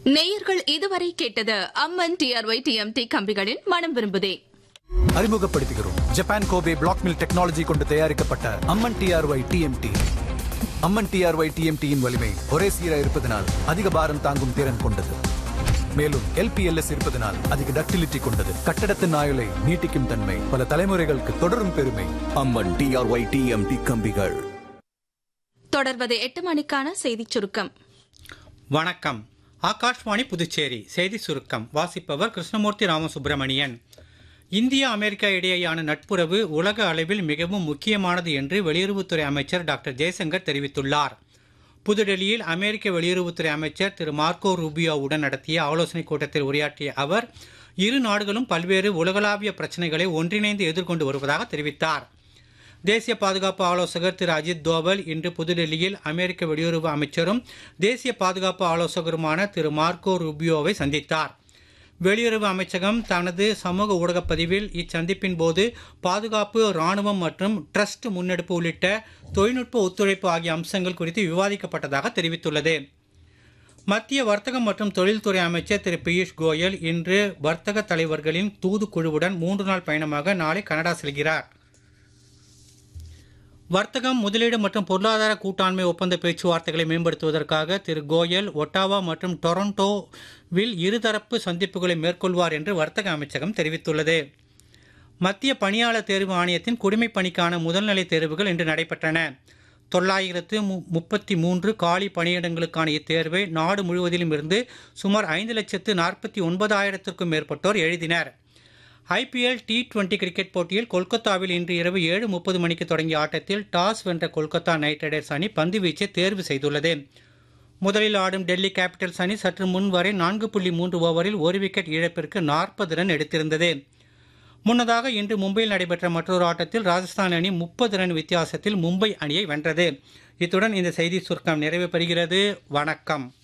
நேயர்கள் இதுவரை கேட்டது அம்மன் டிஆர்ஒய் டிஎம்டி கம்பிகளின் மனம் விரும்புதே அறிமுகப்படுத்துகிறோம் Japan Kobe black mill technology கொண்டு தயாரிக்கப்பட்ட Amman TRY TMT Amman TRY டிஎம்டியின் வலிமை ஒரே சீரா இருப்பதனால் அதிக பாரம் தாங்கும் திறன் கொண்டது மேலும் எல்பிஎல்எஸ் இருப்பதனால் அதிக டக்டிலிட்டி கொண்டது கட்டடத்தின் ஆயுளை நீட்டிக்கும் தன்மை பல தலைமுறைகளுக்கு தொடரும் பெருமை அம்மன் டிஆர்ஒய் டிஎம்டி கம்பிகள் தொடர்வது எட்டு மணிக்கான செய்திச் சுருக்கம் வணக்கம் ஆகாஷ்வாணி புதுச்சேரி செய்தி சுருக்கம் வாசிப்பவர் கிருஷ்ணமூர்த்தி ராமசுப்பிரமணியன் இந்தியா அமெரிக்கா இடையேயான நட்புறவு உலக அளவில் மிகவும் முக்கியமானது என்று வெளியுறவுத்துறை அமைச்சர் டாக்டர் ஜெய்சங்கர் தெரிவித்துள்ளார் புதுடெல்லியில் அமெரிக்க வெளியுறவுத்துறை அமைச்சர் திரு மார்க்கோ ரூபியோவுடன் நடத்திய ஆலோசனைக் கூட்டத்தில் உரையாற்றிய அவர் இரு நாடுகளும் பல்வேறு உலகளாவிய பிரச்சனைகளை ஒன்றிணைந்து எதிர்கொண்டு வருவதாக தெரிவித்தார் தேசிய பாதுகாப்பு ஆலோசகர் திரு அஜித் தோவல் இன்று புதுடெல்லியில் அமெரிக்க வெளியுறவு அமைச்சரும் தேசிய பாதுகாப்பு ஆலோசகருமான திரு மார்க்கோ ரூபியோவை சந்தித்தார் வெளியுறவு அமைச்சகம் தனது சமூக ஊடகப் பதிவில் இச்சந்திப்பின் போது பாதுகாப்பு ராணுவம் மற்றும் ட்ரஸ்ட் முன்னெடுப்பு உள்ளிட்ட தொழில்நுட்ப ஒத்துழைப்பு ஆகிய அம்சங்கள் குறித்து விவாதிக்கப்பட்டதாக தெரிவித்துள்ளது மத்திய வர்த்தகம் மற்றும் தொழில்துறை அமைச்சர் திரு பியூஷ் கோயல் இன்று வர்த்தக தலைவர்களின் தூதுக்குழுவுடன் மூன்று நாள் பயணமாக நாளை கனடா செல்கிறார் வர்த்தகம் முதலீடு மற்றும் பொருளாதார கூட்டாண்மை ஒப்பந்த பேச்சுவார்த்தைகளை மேம்படுத்துவதற்காக திரு கோயல் ஒட்டாவா மற்றும் டொரண்டோவில் இருதரப்பு சந்திப்புகளை மேற்கொள்வார் என்று வர்த்தக அமைச்சகம் தெரிவித்துள்ளது மத்திய பணியாளர் தேர்வு ஆணையத்தின் குடிமைப் பணிக்கான முதல்நிலை தேர்வுகள் இன்று நடைபெற்றன தொள்ளாயிரத்து மு- முப்பத்தி மூன்று காலி பணியிடங்களுக்கான இத்தேர்வை நாடு முழுவதிலும் இருந்து சுமார் ஐந்து லட்சத்து நாற்பத்தி ஒன்பதாயிரத்திற்கும் மேற்பட்டோர் எழுதினர் ஐபிஎல் டி டுவெண்டி கிரிக்கெட் போட்டியில் கொல்கத்தாவில் இன்று இரவு ஏழு முப்பது மணிக்கு தொடங்கிய ஆட்டத்தில் டாஸ் வென்ற கொல்கத்தா நைட் ரைடர்ஸ் அணி பந்து வீச்சை தேர்வு செய்துள்ளது முதலில் ஆடும் டெல்லி கேபிட்டல்ஸ் அணி சற்று முன் வரை நான்கு புள்ளி மூன்று ஓவரில் ஒரு விக்கெட் இழப்பிற்கு நாற்பது ரன் எடுத்திருந்தது முன்னதாக இன்று மும்பையில் நடைபெற்ற மற்றொரு ஆட்டத்தில் ராஜஸ்தான் அணி முப்பது ரன் வித்தியாசத்தில் மும்பை அணியை வென்றது இத்துடன் இந்த செய்தி சுருக்கம் நிறைவு பெறுகிறது வணக்கம்